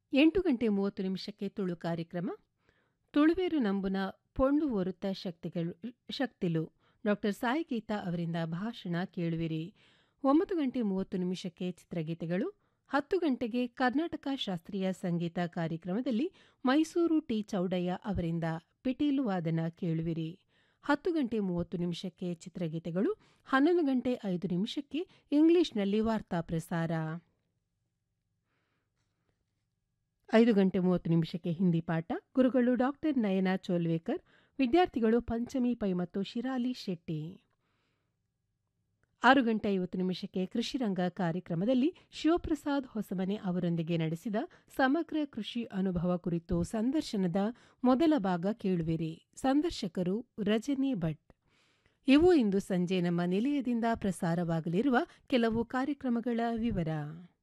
ಎಂಟು ಗಂಟೆ ಮೂವತ್ತು ನಿಮಿಷಕ್ಕೆ ತುಳು ಕಾರ್ಯಕ್ರಮ ತುಳುವೇರು ನಂಬುನ ಪೊಣ್ಣು ಒರುತ ಶಕ್ತಿಗಳು ಶಕ್ತಿಲು ಡಾಕ್ಟರ್ ಸಾಯಿ ಗೀತಾ ಅವರಿಂದ ಭಾಷಣ ಕೇಳುವಿರಿ ಒಂಬತ್ತು ಗಂಟೆ ಮೂವತ್ತು ನಿಮಿಷಕ್ಕೆ ಚಿತ್ರಗೀತೆಗಳು ಹತ್ತು ಗಂಟೆಗೆ ಕರ್ನಾಟಕ ಶಾಸ್ತ್ರೀಯ ಸಂಗೀತ ಕಾರ್ಯಕ್ರಮದಲ್ಲಿ ಮೈಸೂರು ಟಿ ಚೌಡಯ್ಯ ಅವರಿಂದ ಪಿಟೀಲು ವಾದನ ಕೇಳುವಿರಿ ಹತ್ತು ಗಂಟೆ ಮೂವತ್ತು ನಿಮಿಷಕ್ಕೆ ಚಿತ್ರಗೀತೆಗಳು ಹನ್ನೊಂದು ಗಂಟೆ ಐದು ನಿಮಿಷಕ್ಕೆ ಇಂಗ್ಲಿಷ್ನಲ್ಲಿ ವಾರ್ತಾ ಪ್ರಸಾರ ಐದು ಗಂಟೆ ಮೂವತ್ತು ನಿಮಿಷಕ್ಕೆ ಹಿಂದಿ ಪಾಠ ಗುರುಗಳು ಡಾಕ್ಟರ್ ನಯನ ಚೋಲ್ವೇಕರ್ ವಿದ್ಯಾರ್ಥಿಗಳು ಪಂಚಮಿ ಪೈ ಮತ್ತು ಶಿರಾಲಿ ಶೆಟ್ಟಿ ಆರು ಗಂಟೆ ಐವತ್ತು ನಿಮಿಷಕ್ಕೆ ಕೃಷಿರಂಗ ಕಾರ್ಯಕ್ರಮದಲ್ಲಿ ಶಿವಪ್ರಸಾದ್ ಹೊಸಮನೆ ಅವರೊಂದಿಗೆ ನಡೆಸಿದ ಸಮಗ್ರ ಕೃಷಿ ಅನುಭವ ಕುರಿತು ಸಂದರ್ಶನದ ಮೊದಲ ಭಾಗ ಕೇಳುವಿರಿ ಸಂದರ್ಶಕರು ರಜನಿ ಭಟ್ ಇವು ಇಂದು ಸಂಜೆ ನಮ್ಮ ನಿಲಯದಿಂದ ಪ್ರಸಾರವಾಗಲಿರುವ ಕೆಲವು ಕಾರ್ಯಕ್ರಮಗಳ ವಿವರ